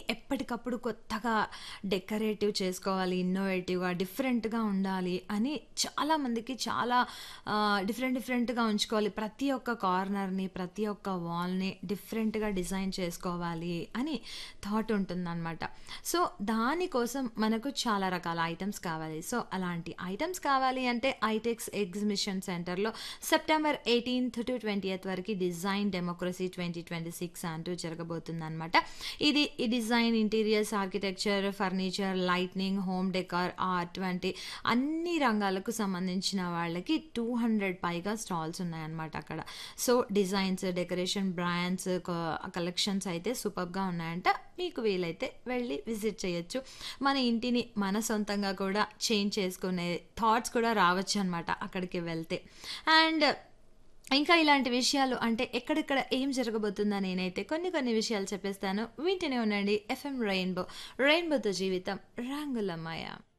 ఎప్పటికప్పుడు కొత్తగా డెకరేటివ్ చేసుకోవాలి ఇన్నోవేటివ్‌గా, డిఫరెంట్‌గా ఉండాలి అని చాలామందికి చాలా ఆహ్, డిఫరెంట్ డిఫరెంట్‌గా ఉంచుకోవాలి. ప్రతి ఒక్క కార్నర్‌ని, ప్రతి ఒక్క వాల్‌ని డిఫరెంట్‌గా డిజైన్ చేసుకోవాలి అని థాట్ ఉంటుందనమాట. సో, దానికోసం మనకు చాలా రకాల ఐటెమ్స్ కావాలి. సో, అలాంటి ఐటెమ్స్ కావాలి అంటే ఐటెక్స్ ఎగ్జిబిషన్ సెంటర్‌లో సెప్టెంబర్ 18-20థ్ వరకి డిజైన్ డెమోక్రసీ 2026 అంటూ జరగబోతుందనమాట. ఇది ఈ design, interiors, architecture, furniture, lightning, home decor, art వంటి అన్ని రంగాలకు సంబంధించిన వాళ్ళకి 200 పైగా స్టాల్స్ ఉన్నాయన్నమాట అక్కడ. సో, డిజైన్స్, డెకరేషన్, బ్రాండ్స్ క కలెక్షన్స్ అయితే సూపర్బ్‌గా ఉన్నాయంట. మీకు వీలైతే వెళ్లి విజిట్ చేయొచ్చు. మన ఇంటిని మన సొంతంగా కూడా చేంజ్ చేసుకునే థాట్స్ కూడా రావచ్చనమాట అక్కడికి వెళ్తే. అండ్ ఇంకా ఇలాంటి విషయాలు అంటే ఎక్కడెక్కడ ఏం జరగబోతుందో నేనైతే కొన్ని కొన్ని విషయాలు చెప్పేస్తాను. వింటూనే ఉండండి ఎఫ్ఎం రెయిన్బో. రెయిన్బోతో జీవితం రంగులమయ.